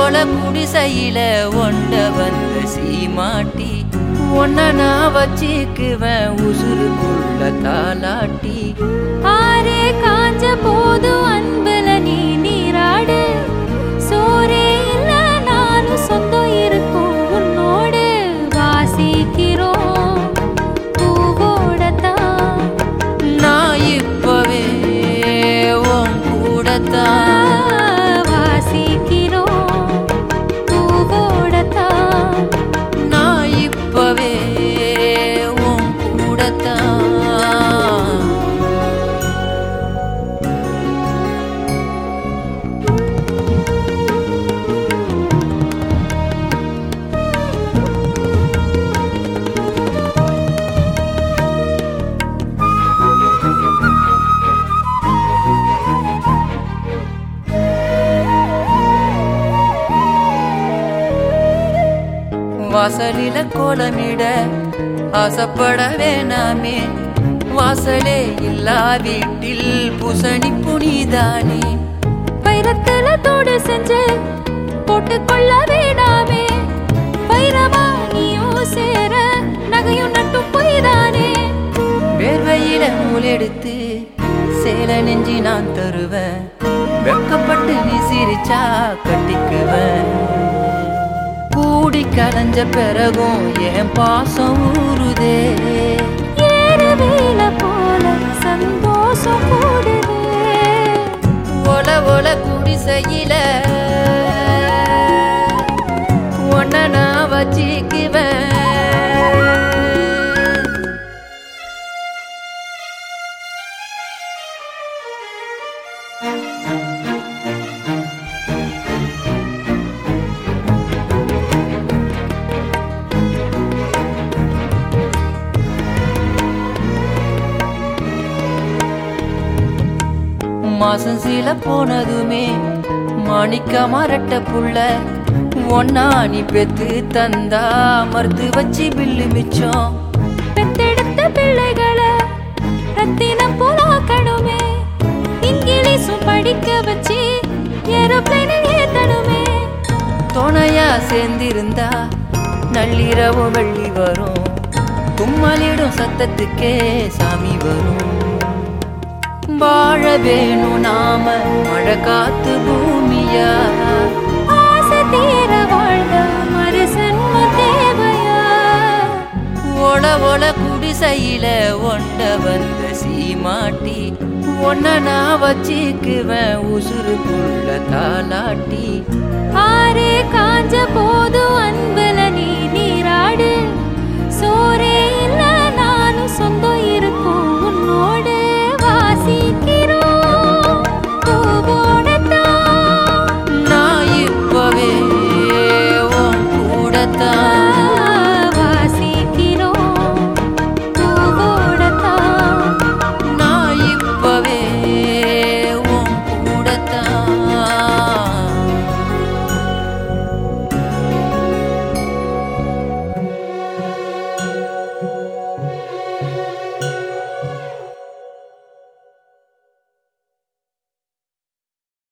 ஒல குடிசையில ஒண்ட வந்த சீமாட்டி ஒன்ன நான் வச்சுக்குவேன் உசுருக்குள்ள தாலாட்டி ஆரே காஞ்ச போதும் அன்புல நீ நீராடு சோரே இல்ல நானும் சொந்தம் இருக்கும் உன்னோடு வாசிக்கிறோம் பூவோடத்தான் நான் இப்பவே உன் கூடத்தான் வாசிக்கிறோம் பூவோடத்தான் நான் இப்பவே உன் கூடத்தான் வாசலில கோலமிட ஆசைப்பட வேணாமே வாசலே இல்லா வீட்டில் புசணி புனிதானே வைரத்துல தோடு செஞ்சு போட்டுக்கொள்ள வேண்டாமே வைரமா நீயும் சேர நகையும் நட்டும் பொய்தானே வேர்வையில நூலெடுத்து சேல நெஞ்சி நான் தருவேன் வெக்கப்பட்டு நீ சிரிச்சா கட்டிக்குவேன் கூடி கலைஞ்ச பிறகும் என் பாசம் ஊறுதே ஏறு வேல போல சந்தோஷம் கூடுதே ஒல ஒல குடிசையில ஒன்ன நான் வச்சிக்குவேன் மாசம் சில போனதுமே மாணிக்க மரட்ட புள்ள ஒன்னா நீ பெத்து தந்தா மறுத்து வச்சு பில்லு மிச்சம் பெத்தெடுத்த பிள்ளைகளை ரத்தினம் போலாக்கணுமே இங்கிலீஷும் படிக்க வச்சு ஏரோப்ளைனில் ஏத்தணுமே துணையா சேர்ந்திருந்தா நள்ளிரவு வெள்ளி வரும் தும்மலிடும் சத்தத்துக்கே சாமி வரும் வாழ வேணும் நாம மழை காத்து பூமியா ஆசை தீர வாழ்ந்த மறுசன்ம தேவையா ஒல ஒல குடிசையில ஒண்ட வந்த சீமாட்டி ஒன்ன நான் வச்சிக்குவேன் உசுருக்குள்ள தாலாட்டி ஆரே காஞ்ச போதும் அன்புல